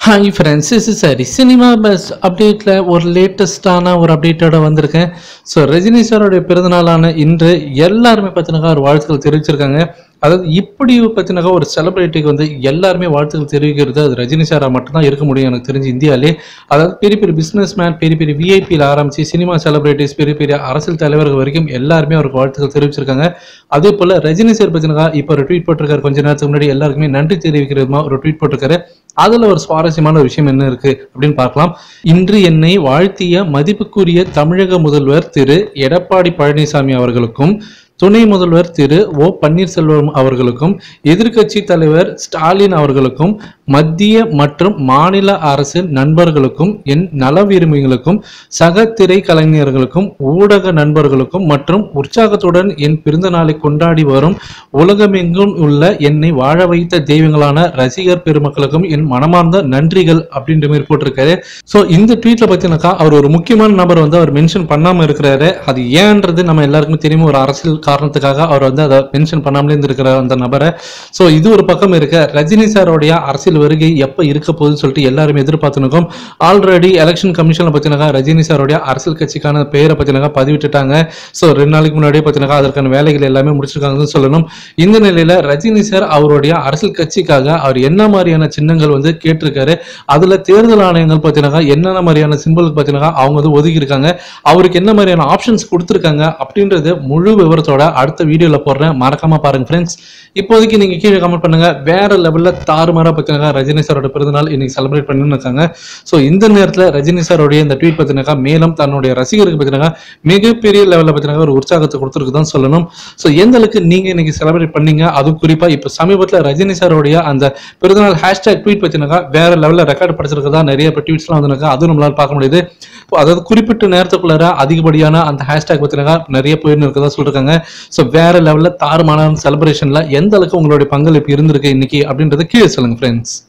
hi friends is சரி cinema buzz அப்டேட்டில் ஒரு லேட்டஸ்டான ஒரு அப்டேட்டோட வந்திருக்கேன் ஸோ ரஜினி சாரோடைய பிறந்தநாளான இன்று எல்லாருமே பார்த்தினாக்கா ஒரு வாழ்த்துக்கள் தெரிவிச்சிருக்காங்க அதாவது இப்படி பார்த்தினாக்கா ஒரு செலிபிரிட்டிக்கு வந்து எல்லாருமே வாழ்த்துக்கள் தெரிவிக்கிறது அது ரஜினி சாராக மட்டும்தான் இருக்க முடியும் எனக்கு தெரிஞ்சு இந்தியாவிலே அதாவது பெரிய பெரிய பிஸ்னஸ் மேன் பெரிய பெரிய விஐபியில் ஆரம்பிச்சு சினிமா செலிபிரிட்டிஸ் பெரிய பெரிய அரசியல் தலைவர்கள் வரைக்கும் எல்லாருமே அவருக்கு வாழ்த்துக்கள் தெரிவிச்சிருக்காங்க அதே போல் ரஜினி சார் பார்த்தினாக்கா இப்போ ஒரு ட்வீட் போட்டிருக்காரு கொஞ்ச நேரத்துக்கு முன்னாடி எல்லாருக்குமே நன்றி தெரிவிக்கிற விதமா ஒரு ட்வீட் போட்டிருக்காரு அதுல ஒரு சுவாரஸ்யமான ஒரு விஷயம் என்ன இருக்கு அப்படின்னு பார்க்கலாம் இன்று என்னை வாழ்த்திய மதிப்புக்குரிய தமிழக முதல்வர் திரு எடப்பாடி பழனிசாமி அவர்களுக்கும் துணை முதல்வர் திரு ஓ பன்னீர்செல்வம் அவர்களுக்கும் எதிர்க்கட்சி தலைவர் ஸ்டாலின் அவர்களுக்கும் மத்திய மற்றும் மாநில அரசு நண்பர்களுக்கும் என் நல விரும்பிகளுக்கும் சக திரை கலைஞர்களுக்கும் ஊடக நண்பர்களுக்கும் மற்றும் உற்சாகத்துடன் என் பிறந்த நாளை கொண்டாடி வரும் உலகமெங்கும் உள்ள என்னை வாழ வைத்த தெய்வங்களான ரசிகர் பெருமக்களுக்கும் என் மனமார்ந்த நன்றிகள் அப்படின்ற மாதிரி போட்டிருக்காரு ஸோ இந்த ட்வீட்ல பார்த்தீங்கன்னாக்கா அவர் ஒரு முக்கியமான நபர் வந்து அவர் மென்ஷன் பண்ணாம இருக்கிறாரு அது ஏன்றது நம்ம எல்லாருக்குமே தெரியும் ஒரு அரசியல் காரணத்துக்காக அவர் வந்து அதை மென்ஷன் பண்ணாமலே இருந்திருக்கிறார் அந்த நபரை ஸோ இது ஒரு பக்கம் இருக்க ரஜினி சாரோடைய அரசியல் வருகை எப்போ இருக்க போகுதுன்னு சொல்லிட்டு எல்லாருமே எதிர்பார்த்துனுக்கோம் ஆல்ரெடி எலெக்ஷன் கமிஷனில் பார்த்தீங்கன்னா ரஜினி சாரோடைய அரசியல் கட்சிக்கான பெயரை பார்த்தீங்கன்னா பதிவிட்டுட்டாங்க ஸோ ரெண்டு நாளைக்கு முன்னாடியே பார்த்தீங்கன்னா அதற்கான வேலைகள் எல்லாமே முடிச்சிருக்காங்கன்னு சொல்லணும் இந்த நிலையில ரஜினி சார் அவருடைய அரசியல் கட்சிக்காக அவர் என்ன மாதிரியான சின்னங்கள் வந்து கேட்டிருக்காரு அதுல தேர்தல் ஆணையங்கள் பார்த்தீங்கன்னா என்னென்ன மாதிரியான சிம்பிளுக்கு பார்த்தீங்கன்னா அவங்க வந்து ஒதுக்கி இருக்காங்க அவருக்கு என்ன மாதிரியான ஆப்ஷன்ஸ் கொடுத்துருக்காங்க அப்படின்றது முழு விவரத்தோட அடுத்த வீடியோல போடுறேன் மறக்காம பாருங்க ஃப்ரெண்ட்ஸ் இப்போதைக்கு நீங்க கீழே கமெண்ட் பண்ணுங்க வேற லெவல்ல தாறுமாறா பார்த்தீங்கன்னா ரஜினி சாரோட பிறந்தநாள் இன்னைக்கு செலிப்ரேட் பண்ணணும்னு இருக்காங்க ஸோ இந்த நேரத்தில் ரஜினி சாரோடைய இந்த ட்வீட் பார்த்தீங்கன்னா மேலும் தன்னுடைய ரசிகருக்கு பார்த்தீங்கன்னா மிகப்பெரிய லெவலில் பார்த்தீங்கன்னா ஒரு உற்சாகத்தை கொடுத்துருக்கு தான் சொல்லணும் ஸோ எந்த அளவுக்கு நீங்க இன்னைக்கு செலிப்ரேட் பண்ணீங்க அதுவும் குறிப்பா இப்போ சமீபத்தில் ரஜினி சாரோடைய அந்த பிறந்தநாள் ஹேஷ்டேக் ட்வீட் பார்த்தீங்கன்னா வேற லெவலில் ரெக்கார்ட் படிச்சிருக்கதா நிறைய இப்போ ட்வீட்ஸ்லாம் வந்துருக்கா அதுவும் நம்மளால பார்க்க முடியுது இப்போ அதாவது குறிப்பிட்ட நேரத்துக்குள்ளார அதிகப்படியான அந்த ஹேஷ்டேக் பார்த்தீங்கன்னா நிறைய போயின்னு இருக்கதா சொல்லிருக்காங்க ஸோ வேற லெவலில் தாறுமான செலிப்ரேஷன்ல எந்த அளவுக்கு உங்களுடைய பங்களிப்பு இருந்திருக்கு இன்னைக்கு அப்படின்றத கீழே சொல்லுங்க ஃப்ரெண்ட்ஸ்